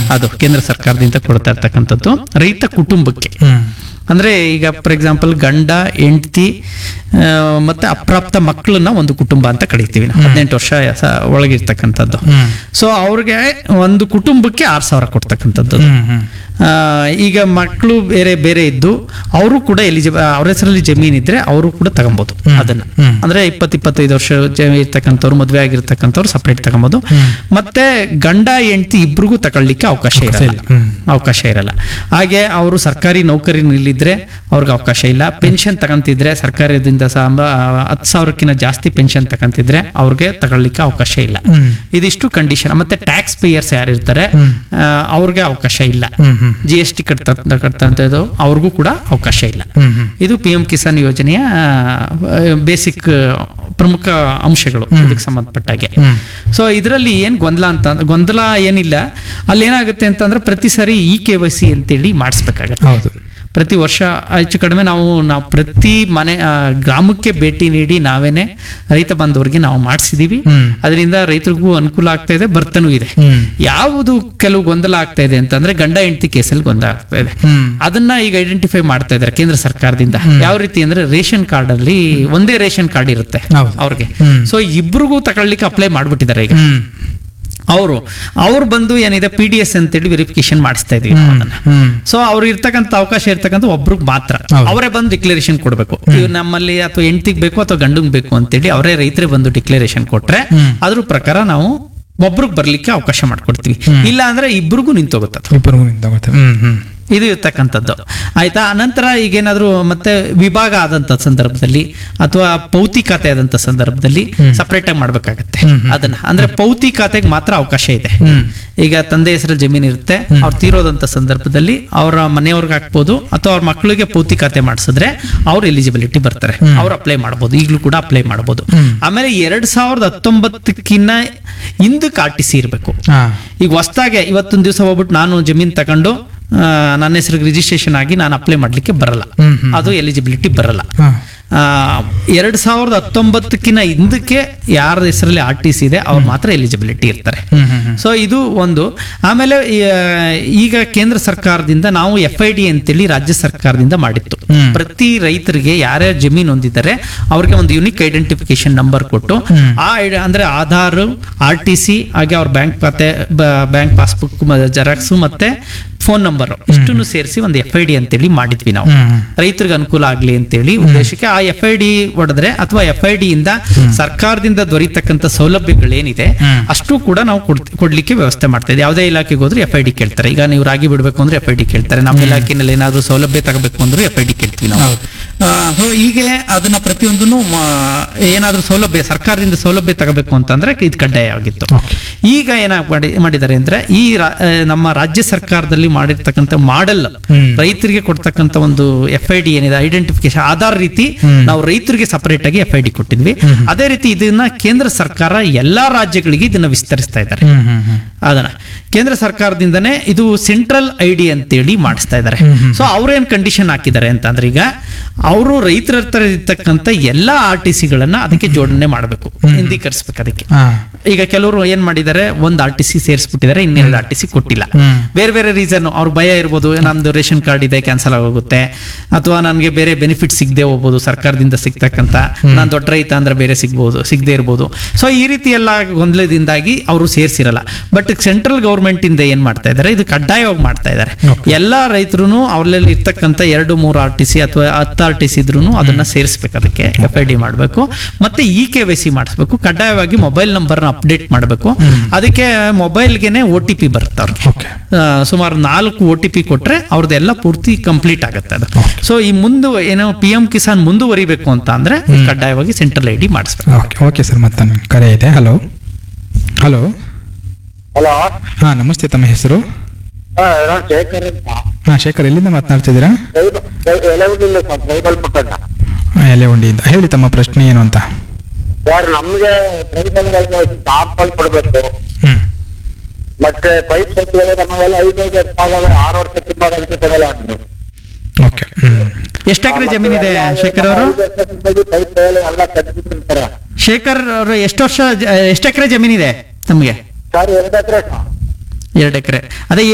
ಅದು ಕೇಂದ್ರ ಸರ್ಕಾರದಿಂದ ಕೊಡ್ತಾ ಇರ್ತಕ್ಕಂಥದ್ದು ರೈತ ಕುಟುಂಬಕ್ಕೆ ಹ್ಮ್ ಅಂದ್ರೆ ಈಗ ಫಾರ್ ಎಕ್ಸಾಂಪಲ್ ಗಂಡ ಹೆಂಡತಿ ಮತ್ತೆ ಅಪ್ರಾಪ್ತ ಮಕ್ಕಳನ್ನ ಒಂದು ಕುಟುಂಬ ಅಂತ ಕರಿತೀವಿ ನಾವು ಹದಿನೆಂಟು ವರ್ಷ ಸ- ಒಳಗಿರ್ತಕ್ಕಂಥದ್ದು ಹ್ಮ್ ಸೊ ಅವ್ರಿಗೆ ಒಂದು ಕುಟುಂಬಕ್ಕೆ ಆರು ಸಾವಿರ ಕೊಡ್ತಕ್ಕಂಥದ್ದು ಹ್ಮ್ ಹ್ಮ್ ಆ, ಈಗ ಮಕ್ಕಳು ಬೇರೆ ಬೇರೆ ಇದ್ದು ಅವರು ಕೂಡ ಎಲಿಜಿಬಲ್ ಅವ್ರ ಹೆಸರಲ್ಲಿ ಜಮೀನ್ ಇದ್ರೆ ಅವರು ಕೂಡ ತಗೊಬಹುದು ಅದನ್ನ ಹ್ಮ್. ಅಂದ್ರೆ ಇಪ್ಪತ್ ಇಪ್ಪತ್ತೈದು ವರ್ಷ ಜಮೀನ್ ಇರ್ತಕ್ಕಂಥವ್ರು ಮದುವೆ ಆಗಿರ್ತಕ್ಕಂಥವ್ರು ಸಪರೇಟ್ ತಗೊಬಹುದು ಮತ್ತೆ ಗಂಡ ಹೆಂಡತಿ ಇಬ್ರಿಗೂ ತಗೊಳ್ಳಿಕ್ಕೆ ಅವಕಾಶ ಇರಲ್ಲ ಹ್ಮ್. ಅವಕಾಶ ಇರಲ್ಲ ಹಾಗೆ ಅವರು ಸರ್ಕಾರಿ ನೌಕರಿನಲ್ಲಿದ್ರೆ ಅವ್ರಿಗೆ ಅವಕಾಶ ಇಲ್ಲ ಪೆನ್ಷನ್ ತಗೊಂತಿದ್ರೆ ಸರ್ಕಾರದಿಂದ ಸಂಬ- ಹತ್ತು ಸಾವಿರಕ್ಕಿಂತ ಜಾಸ್ತಿ ಪೆನ್ಷನ್ ತಗೊಂತಿದ್ರೆ ಅವ್ರಿಗೆ ತಗೊಳ್ಳಿಕ್ಕೆ ಅವಕಾಶ ಇಲ್ಲ ಹ್ಮ್. ಇದಿಷ್ಟು ಕಂಡೀಷನ್ ಮತ್ತೆ ಟ್ಯಾಕ್ಸ್ ಪೇಯರ್ಸ್ ಯಾರಿರ್ತಾರೆ ಆ, ಅವ್ರಿಗೆ ಅವಕಾಶ ಇಲ್ಲ ಹ್ಮ್ ಹ್ಮ್ ಜಿ ಎಸ್ ಟಿ ಕಟ್ತಾ ಕಟ್ತಂಥದ್ದು ಅವ್ರಿಗೂ ಕೂಡ ಅವಕಾಶ ಇಲ್ಲ ಹ್ಮ್ ಹ್ಮ್ ಇದು ಪಿ ಎಂ ಕಿಸಾನ್ ಯೋಜನೆಯ ಬೇಸಿಕ್ ಪ್ರಮುಖ ಅಂಶಗಳು ಇದಕ್ಕೆ ಸಂಬಂಧಪಟ್ಟ ಹಾಗೆ ಹ್ಮ್. ಸೊ ಇದರಲ್ಲಿ ಏನ್ ಗೊಂದಲ ಅಂತ ಗೊಂದಲ ಏನಿಲ್ಲ ಅಲ್ಲಿ ಏನಾಗುತ್ತೆ ಅಂತಂದ್ರೆ ಪ್ರತಿ ಸಾರಿ ಇ ಕೆ ವೈ ಸಿ ಅಂತೇಳಿ ಮಾಡಿಸ್ಬೇಕಾಗತ್ತೆ ಹೌದು ಪ್ರತಿ ವರ್ಷ ಹೆಚ್ಚು ಕಡಿಮೆ ನಾವು ನಾವು ಪ್ರತಿ ಮನೆ ಆ, ಗ್ರಾಮಕ್ಕೆ ಭೇಟಿ ನೀಡಿ ನಾವೇನೆ ರೈತ ಬಾಂಧವರಿಗೆ ನಾವು ಮಾಡಿಸಿದೀವಿ ಹ್ಮ್. ಅದರಿಂದ ರೈತರಿಗೂ ಅನುಕೂಲ ಆಗ್ತಾ ಇದೆ ಬರ್ತನೂ ಇದೆ ಹ್ಮ್ ಯಾವುದು ಕೆಲವು ಗೊಂದಲ ಆಗ್ತಾ ಇದೆ ಅಂತಂದ್ರೆ ಗಂಡ ಹೆಂಡತಿ ಕೇಸಲ್ಲಿ ಗೊಂದಲ ಆಗ್ತಾ ಇದೆ ಹ್ಮ್ ಅದನ್ನ ಈಗ ಐಡೆಂಟಿಫೈ ಮಾಡ್ತಾ ಇದ್ದಾರೆ ಕೇಂದ್ರ ಸರ್ಕಾರದಿಂದ ಯಾವ ರೀತಿ ಅಂದ್ರೆ ರೇಷನ್ ಕಾರ್ಡ್ ಅಲ್ಲಿ ಒಂದೇ ರೇಷನ್ ಕಾರ್ಡ್ ಇರುತ್ತೆ ಹೌದು. ಅವ್ರಿಗೆ ಹ್ಮ್. ಸೊ ಇಬ್ರಿಗೂ ತಗೊಳ್ಳಿಕ್ಕೆ ಅಪ್ಲೈ ಮಾಡ್ಬಿಟ್ಟಿದ್ದಾರೆ ಈಗ ಹ್ಮ್ ಅವರು ಅವ್ರು ಬಂದು ಏನಿದೆ ಪಿ ಡಿ ಎಸ್ ಅಂತೇಳಿ ವೆರಿಫಿಕೇಶನ್ ಮಾಡಿಸ್ತಾ ಇದೀವಿ ನಾವು ಅದನ್ನ ಹ್ಮ್ ಸೊ ಅವ್ರು ಇರ್ತಕ್ಕಂಥ ಅವಕಾಶ ಇರ್ತಕ್ಕಂಥ ಒಬ್ರಿಗೆ ಮಾತ್ರ ಹೌದು. ಅವರೇ ಬಂದು ಡಿಕ್ಲರೇಷನ್ ಕೊಡಬೇಕು ಇವ್ ನಮ್ಮಲ್ಲಿ ಅಥವಾ ಹೆಂಡತಿಗೆ ಬೇಕು ಅಥವಾ ಗಂಡಂಗ್ ಬೇಕು ಅಂತೇಳಿ ಅವರೇ ರೈತರೇ ಬಂದು ಡಿಕ್ಲರೇಷನ್ ಕೊಟ್ರೆ ಹ್ಮ್. ಅದ್ರ ಪ್ರಕಾರ ನಾವು ಒಬ್ರಿಗೆ ಬರ್ಲಿಕ್ಕೆ ಅವಕಾಶ ಮಾಡ್ಕೊಡ್ತೀವಿ ಇಲ್ಲ ಅಂದ್ರೆ ಇಬ್ರಿಗೂ ನಿಂತೋಗುತ್ತೆ ಇಬ್ಬರಿಗೂ ನಿಂತೋಗುತ್ತೆ ಹ್ಮ್ ಹ್ಮ್ ಇದು ಇರ್ತಕ್ಕಂಥದ್ದು ಆಯ್ತಾ ಅನಂತರ ಈಗೇನಾದ್ರೂ ಮತ್ತೆ ವಿಭಾಗ ಆದಂತ ಸಂದರ್ಭದಲ್ಲಿ ಅಥವಾ ಪೌತಿ ಖಾತೆ ಆದಂತ ಸಂದರ್ಭದಲ್ಲಿ ಸಪರೇಟ್ ಆಗಿ ಮಾಡ್ಬೇಕಾಗತ್ತೆ ಅದನ್ನ ಅಂದ್ರೆ ಪೌತಿ ಖಾತೆಗೆ ಮಾತ್ರ ಅವಕಾಶ ಇದೆ ಈಗ ತಂದೆ ಹೆಸರಲ್ಲಿ ಜಮೀನು ಇರುತ್ತೆ ಅವ್ರು ತೀರೋದಂತ ಸಂದರ್ಭದಲ್ಲಿ ಅವರ ಮನೆಯವ್ರಿಗೆ ಹಾಕ್ಬೋದು ಅಥವಾ ಅವ್ರ ಮಕ್ಕಳಿಗೆ ಪೌತಿ ಖಾತೆ ಮಾಡಿಸಿದ್ರೆ ಅವ್ರು ಎಲಿಜಿಬಿಲಿಟಿ ಬರ್ತಾರೆ ಅವ್ರು ಅಪ್ಲೈ ಮಾಡ್ಬೋದು ಈಗಲೂ ಕೂಡ ಅಪ್ಲೈ ಮಾಡ್ಬೋದು ಆಮೇಲೆ ಎರಡ್ ಸಾವಿರದ ಹತ್ತೊಂಬತ್ತಕ್ಕಿನ್ನ ಹಿಂದಕ್ಕೆ ಆರ್ ಟಿ ಸಿ ಇರಬೇಕು ಹಾ ಈಗ ಹೊಸ್ದಾಗೆ ಇವತ್ತೊಂದು ದಿವಸ ಹೋಗ್ಬಿಟ್ಟು ನಾನು ಜಮೀನ್ ತಗೊಂಡು ಆ, ನನ್ನ ಹೆಸರಿಗೆ ರಿಜಿಸ್ಟ್ರೇಷನ್ ಆಗಿ ನಾನು ಅಪ್ಲೈ ಮಾಡ್ಲಿಕ್ಕೆ ಬರಲ್ಲ ಹ್ಮ್, ಹ್ಮ್. ಅದು ಎಲಿಜಿಬಿಲಿಟಿ ಬರಲ್ಲ ಹಾ ಆ, ಎರಡ್ ಸಾವಿರದ ಹತ್ತೊಂಬತ್ತಕ್ಕಿಂತ ಹಿಂದಕ್ಕೆ ಯಾರ ಹೆಸರಲ್ಲಿ ಆರ್ ಟಿ ಸಿ ಇದೆ ಅವ್ರು ಮಾತ್ರ ಎಲಿಜಿಬಿಲಿಟಿ ಇರ್ತಾರೆ ಹ್ಮ್ ಹ್ಮ್ ಹ್ಮ್ ಸೊ ಇದು ಒಂದು ಆಮೇಲೆ ಈ, ಆ, ಈಗ ಕೇಂದ್ರ ಸರ್ಕಾರದಿಂದ ನಾವು ಎಫ್ ಐ ಡಿ ಅಂತೇಳಿ ರಾಜ್ಯ ಸರ್ಕಾರದಿಂದ ಮಾಡಿತ್ತು ಹ್ಮ್. ಪ್ರತಿ ರೈತರಿಗೆ ಯಾರ್ಯಾರು ಜಮೀನು ಹೊಂದಿದ್ದಾರೆ ಅವ್ರಿಗೆ ಒಂದು ಯುನಿಕ್ ಐಡೆಂಟಿಫಿಕೇಶನ್ ನಂಬರ್ ಕೊಟ್ಟು ಹ್ಮ್. ಆ ಐಡ- ಅಂದ್ರೆ ಆಧಾರ್ ಆರ್ ಟಿ ಸಿ ಹಾಗೆ ಅವ್ರ ಬ್ಯಾಂಕ್ ಖಾತೆ ಬ್ಯಾಂಕ್ ಪಾಸ್ಬುಕ್ ಜೆರಾಕ್ಸ್ ಮತ್ತೆ ಫೋನ್ ನಂಬರ್ ಇಷ್ಟನ್ನು ಸೇರಿಸಿ ಒಂದು ಎಫ್ ಐ ಡಿ ಅಂತೇಳಿ ಮಾಡಿದ್ವಿ ನಾವು ಹ್ಮ್. ರೈತರಿಗೆ ಅನುಕೂಲ ಆಗ್ಲಿ ಅಂತೇಳಿ ಉದ್ದೇಶಕ್ಕೆ ಆ ಎಫ್ ಐ ಡಿ ಹೊಡೆದ್ರೆ ಅಥವಾ ಎಫ್ ಐ ಡಿ ಇಂದ ಸರ್ಕಾರದಿಂದ ದೊರೀತಕ್ಕಂಥ ಸೌಲಭ್ಯಗಳೇನಿದೆ ಹ್ಮ್. ಅಷ್ಟು ಕೂಡ ನಾವು ಕೊಡ್- ಕೊಡ್ಲಿಕ್ಕೆ ವ್ಯವಸ್ಥೆ ಮಾಡ್ತಾ ಇದ್ದೀವಿ ಯಾವುದೇ ಇಲಾಖೆಗೆ ಹೋದ್ರೆ ಎಫ್ ಐ ಡಿ ಕೇಳ್ತಾರೆ ಈಗ ನೀವು ರಾಗಿ ಬಿಡಬೇಕು ಅಂದ್ರೆ ಎಫ್ ಐ ಡಿ ಕೇಳ್ತಾರೆ ನಮ್ಮ ಇಲಾಖೆನಲ್ಲಿ ಏನಾದ್ರು ಸೌಲಭ್ಯ ತಗೋಬೇಕು ಅಂದ್ರೆ ಎಫ್ ಐ ಡಿ ಕೇಳ್ತೀವಿ ನಾವು ಹೌದು. ಆ, so ಹೀಗೆ ಅದನ್ನ ಪ್ರತಿಯೊಂದನ್ನು ಏನಾದ್ರೂ ಸೌಲಭ್ಯ ಸರ್ಕಾರದಿಂದ ಸೌಲಭ್ಯ ತಗೋಬೇಕು ಅಂತಂದ್ರೆ ಇದು ಕಡ್ಡಾಯ ಆಗಿತ್ತು Okay. ಈಗ ಏನಾಗಿ ಮಾಡಿ ಮಾಡಿದ್ದಾರೆ ಅಂದ್ರೆ ಈ ರಾ- ಆ, ನಮ್ಮ ರಾಜ್ಯ ಸರ್ಕಾರದಲ್ಲಿ ಮಾಡಿರ್ತಕ್ಕಂಥ ಮಾಡೆಲ್ ಹ್ಮ್. ರೈತರಿಗೆ ಕೊಡ್ತಕ್ಕಂಥ ಒಂದು ಎಫ್ ಐ ಡಿ ಏನಿದೆ ಐಡೆಂಟಿಫಿಕೇಶನ್ ಆಧಾರ್ ರೀತಿ ಹ್ಮ್. ನಾವು ರೈತರಿಗೆ ಸಪರೇಟ್ ಆಗಿ ಎಫ್ ಐ ಡಿ ಕೊಟ್ಟಿದ್ವಿ ಅದೇ ರೀತಿ ಇದನ್ನ ಕೇಂದ್ರ ಸರ್ಕಾರ ಎಲ್ಲಾ ರಾಜ್ಯಗಳಿಗೆ ಇದನ್ನ ವಿಸ್ತರಿಸ್ತಾ ಇದ್ದಾರೆ ಹ್ಮ್ ಹ್ಮ್ ಹ್ಮ್ ಅದನ್ನ ಕೇಂದ್ರ ಸರ್ಕಾರದಿಂದನೇ ಇದು ಸೆಂಟ್ರಲ್ ಐ ಡಿ ಅಂತೇಳಿ ಮಾಡಿಸ್ತಾ ಇದ್ದಾರೆ ಸೊ ಅವ್ರೇನ್ ಕಂಡೀಷನ್ ಹಾಕಿದ್ದಾರೆ ಅಂತಂದ್ರೆ ಈಗ ಅವರು ರೈತರ ಹತ್ರ ಇರ್ತಕ್ಕಂಥ ಎಲ್ಲಾ ಆರ್ ಟಿ ಸಿಗಳನ್ನ ಅದಕ್ಕೆ ಜೋಡಣೆ ಮಾಡಬೇಕು ಹಿಂದೀಕರಿಸ್ಬೇಕು ಅದಕ್ಕೆ ಹಾ ಈಗ ಕೆಲವರು ಏನ್ ಮಾಡಿದ್ದಾರೆ ಒಂದ್ ಆರ್ ಟಿ ಸಿ ಸೇರಿಸ್ಬಿಟ್ಟಿದ್ದಾರೆ ಇನ್ನೆರಡು ಆರ್ ಟಿ ಸಿ ಕೊಟ್ಟಿಲ್ಲ ಹ್ಮ್. ಬೇರೆ ಬೇರೆ ರೀಸನ್ ಅವ್ರ ಭಯ ಇರ್ಬೋದು ನಮ್ದು ರೇಷನ್ ಕಾರ್ಡ್ ಇದೆ ಕ್ಯಾನ್ಸಲ್ ಆಗೋಗುತ್ತೆ ಅಥವಾ ನನಗೆ ಬೇರೆ ಬೆನಿಫಿಟ್ ಸಿಗದೆ ಹೋಗ್ಬೋದು ಸರ್ಕಾರದಿಂದ ಸಿಗ್ತಕ್ಕಂತ ನಾನು ದೊಡ್ಡ ರೈತ ಅಂದ್ರೆ ಬೇರೆ ಸಿಗ್ಬೋದು ಸಿಗದೆ ಇರ್ಬೋದು ಸೊ ಈ ರೀತಿ ಎಲ್ಲ ಗೊಂದಲದಿಂದಾಗಿ ಅವರು ಸೇರಿಸಿರಲ್ಲ ಬಟ್ ಸೆಂಟ್ರಲ್ ಗೌರ್ಮೆಂಟ್ ಇಂದ ಏನ್ ಮಾಡ್ತಾ ಇದ್ದಾರೆ ಇದು ಕಡ್ಡಾಯವಾಗಿ ಮಾಡ್ತಾ ಇದ್ದಾರೆ Okay. ಎಲ್ಲಾ ರೈತರು ಅವರಲ್ಲಿ ಇರ್ತಕ್ಕಂಥ ಎರಡು ಮೂರು ಆರ್ ಟಿ ಸಿ ಅಥವಾ ಹತ್ತು ಆರ್ ಟಿ ಸಿ ಇದ್ರು ಅದನ್ನ ಸೇರಿಸ್ಬೇಕು ಅದಕ್ಕೆ ಎಫ್ ಐ ಡಿ ಮಾಡಬೇಕು ಮತ್ತೆ ಇ ಕೆ ವೈ ಸಿ ಮಾಡಿಸ್ಬೇಕು ಕಡ್ಡಾಯವಾಗಿ ಮೊಬೈಲ್ ನಂಬರ್ನ ಅಪ್ಡೇಟ್ ಮಾಡಬೇಕು ಅದಕ್ಕೆ ಮೊಬೈಲ್ಗೆನೆ ಒ ಟಿ ಪಿ ಬರುತ್ತೆ ಅವ್ರಿಗೆ ಓಕೆ ಆ, ಸುಮಾರು ನಾಲ್ಕು ಒ ಟಿ ಪಿ ಕೊಟ್ರೆ ಅವ್ರದ್ದೆಲ್ಲ ಪೂರ್ತಿ ಕಂಪ್ಲೀಟ್ ಆಗುತ್ತೆ ಅದು ಸೊ ಈ ಮುಂದೆ ಏನೋ ಪಿ ಎಂ ಕಿಸಾನ್ ಮುಂದುವರಿಬೇಕು ಅಂತ ಅಂದ್ರೆ ಕಡ್ಡಾಯವಾಗಿ ಸೆಂಟ್ರಲ್ ಐ ಡಿ ಮಾಡಿಸ್ಬೇಕು ಓಕೆ ಓಕೆ ಸರ್ ಮತ್ತೆ ಕರೆ ಇದೆ ಹಲೋ ಹಲೋ ಹಲೋ ಹಾ ನಮಸ್ತೆ ತಮ್ಮ ಹೆಸರು ನಾನು ಶೇಖರ್ ಅಂತ ಹಾ ಶೇಖರ್ ಎಲ್ಲಿಂದ ಮಾತನಾಡ್ತಿದ್ದೀರಾ ಎಲೆವುದಿಲ್ಲ ಸರ್ ಟ್ರೈಬಲ್ ಪಕ್ಕದ ಎಲೆ ಉಂಡಿಯಿಂದ ಹೇಳಿ ತಮ್ಮ ಪ್ರಶ್ನೆ ಏನು ಅಂತ ಸರ್ ನಮ್ಗೆ ಟ್ರೈಬಲ್ಗಳಿಗೆ ಟಾಪಲ್ ಕೊಡ್ಬೇಕು ಹ್ಮ್ ಮತ್ತೆ ಪೈಪ್ ಸೆಟ್ಗಳು ನಮಗೆಲ್ಲ ಐದೈದು ಎಷ್ಟಾಗಲ್ಲ ಆರು ವರ್ಷಕ್ಕೆ ಮಾಡೋದಕ್ಕೆ ಕೊಡಲ್ಲ ಅಂದ್ರು ಓಕೆ ಹ್ಮ್ ಎಷ್ಟು ಎಕರೆ ಜಮೀನಿದೆ ಶೇಖರ್ ಅವರು ಪೈಪ್ ಎಲ್ಲ ಕಟ್ಬಿಟ್ಟಿರ್ತಾರೆ ಶೇಖರ್ ಅವರು ಎಷ್ಟು ವರ್ಷ ಎಷ್ಟು ಎಕರೆ ಜಮೀನಿದೆ ನಮಗೆ ಸರ್ ಎರಡು ಎಕರೆ ಎರಡು ಎಕರೆ ಅದೇ